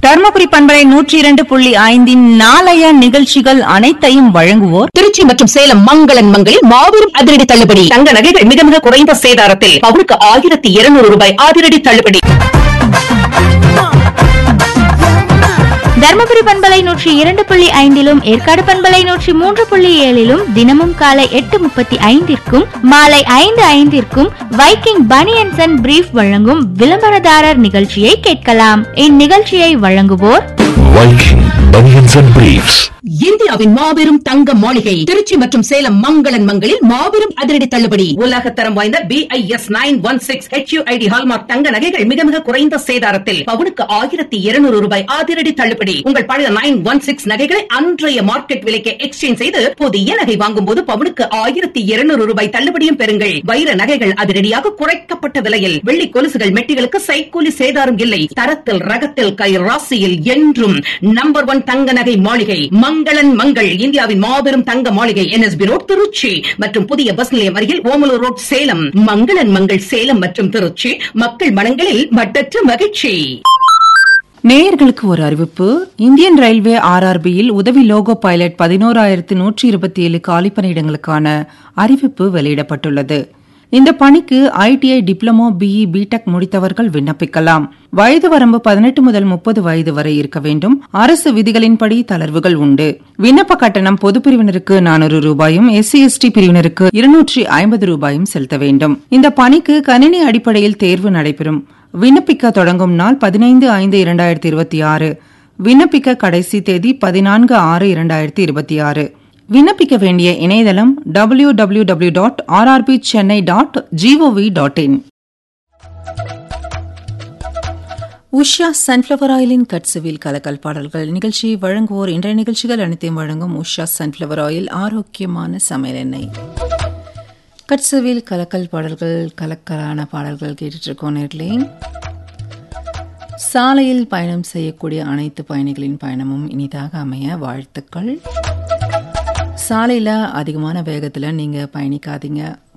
தர்மபுரி பண்பலை நூற்றி இரண்டு புள்ளி ஐந்தின் நாளைய நிகழ்ச்சிகள் அனைத்தையும் வழங்குவோர் திருச்சி மற்றும் சேலம் மங்களன் மங்களில் மாபெரும் அதிரடி தள்ளுபடி தங்க நகைகள் மிக மிக குறைந்த சேதாரத்தில் பவுனுக்கு ஆயிரத்தி இருநூறு ரூபாய் அதிரடி தள்ளுபடி தர்மபுரி பண்பலை நூற்றி இரண்டு புள்ளி ஐந்திலும் ஏற்காடு பண்பலை நூற்றி மூன்று புள்ளி ஏழிலும் தினமும் காலை எட்டு முப்பத்தி ஐந்திற்கும் மாலை ஐந்து ஐந்திற்கும் வைக்கிங் பனியன்சன் அண்ட் பிரீஃப் வழங்கும் விளம்பரதாரர் நிகழ்ச்சியை கேட்கலாம் இந்நிகழ்ச்சியை வழங்குவோர் Viking Bunions and Briefs. இந்தியாவின் மாபெரும் தங்க மாளிகை திருச்சி மற்றும் சேலம் மங்களன் மங்களில் மாபெரும் அதிரடி தள்ளுபடி உலக தரம் வாய்ந்த B I S nine one six HUID hallmark தங்க நகைகள் மிக மிக குறைந்த சேதாரத்தில் பவுனுக்கு ஆயிரத்தி இருநூறு ரூபாய் அதிரடி தள்ளுபடி உங்கள் பழைய நைன் ஒன் சிக்ஸ் நகைகளை அன்றைய மார்க்கெட் விலைக்கு எக்ஸ்சேஞ்ச் செய்து புதிய நகை வாங்கும் போது பவுனுக்கு ஆயிரத்தி இருநூறு ரூபாய் தள்ளுபடியும் பெறுங்கள் வைர நகைகள் அதிரடியாக குறைக்கப்பட்ட விலையில் வெள்ளி கொலுசுகள் மெட்டிகளுக்கு சைக்கூலி சேதாரம் இல்லை தரத்தில் ரகத்தில் கை ராசியில் என்றும் நம்பர் ஒன் தங்க நகை மாளிகை மங்களன் மங்கள் இந்தியாவின் மாபெரும் தங்க மாளிகை என்எஸ்பி ரோட் திருச்சி மற்றும் புதிய பஸ் நிலையம் அருகில் ஓமலூர் ரோட் சேலம் மங்களன் மங்கள் சேலம் மற்றும் திருச்சி மக்கள் மனங்களில் மட்டற்ற மகிழ்ச்சி நேயர்களுக்கு ஒரு அறிவிப்பு இந்தியன் ரயில்வே ஆர்ஆர்பியில் உதவி லோகோ பைலட் பதினோராயிரத்து நூற்றி இருபத்தி ஏழு காலிப்பணியிடங்களுக்கான அறிவிப்பு வெளியிடப்பட்டுள்ளது இந்த பணிக்கு ஐடிஐ டிப்ளமோ பிஇ பிடெக் முடித்தவர்கள் விண்ணப்பிக்கலாம் வயது வரம்பு பதினெட்டு முதல் முப்பது வயது வரை இருக்க வேண்டும் அரசு விதிகளின்படி தளர்வுகள் உண்டு விண்ணப்ப கட்டணம் பொது பிரிவினருக்கு நானூறு ரூபாயும் எஸ்சி எஸ்டி பிரிவினருக்கு இருநூற்றி ஐம்பது ரூபாயும் செலுத்த வேண்டும் இந்த பணிக்கு கணினி அடிப்படையில் தேர்வு நடைபெறும் விண்ணப்பிக்க தொடங்கும் நாள் பதினைந்து ஐந்து இரண்டாயிரத்தி இருபத்தி ஆறு விண்ணப்பிக்க கடைசி தேதி பதினான்கு ஆறு இரண்டாயிரத்தி இருபத்தி ஆறு விண்ணப்பிக்க வேண்டிய இணையதளம் W W W dot RRB Chennai dot G O V dot in Usha sunflower ஆயிலின் கட்சுவில் கலக்கல் பாடல்கள் நிகழ்ச்சி வழங்குவோர் இன்றைய நிகழ்ச்சிகள் அனைத்தையும் வழங்கும் உஷா சன்ஃப்ளவர் ஆயில் ஆரோக்கியமான சமையல் எண்ணெய் கட்சுவில் கலக்கல் பாடல்கள் கலக்கலான பாடல்கள் கேட்டுட்டு இருக்கோம் நேர்களே சாலையில் பயணம் செய்யக்கூடிய அனைத்து பயணிகளின் பயணமும் இனிதாக அமைய வாழ்த்துக்கள் சாலையில் அதிகமான வேகத்தில் நீங்கள் பயணிக்காதீங்க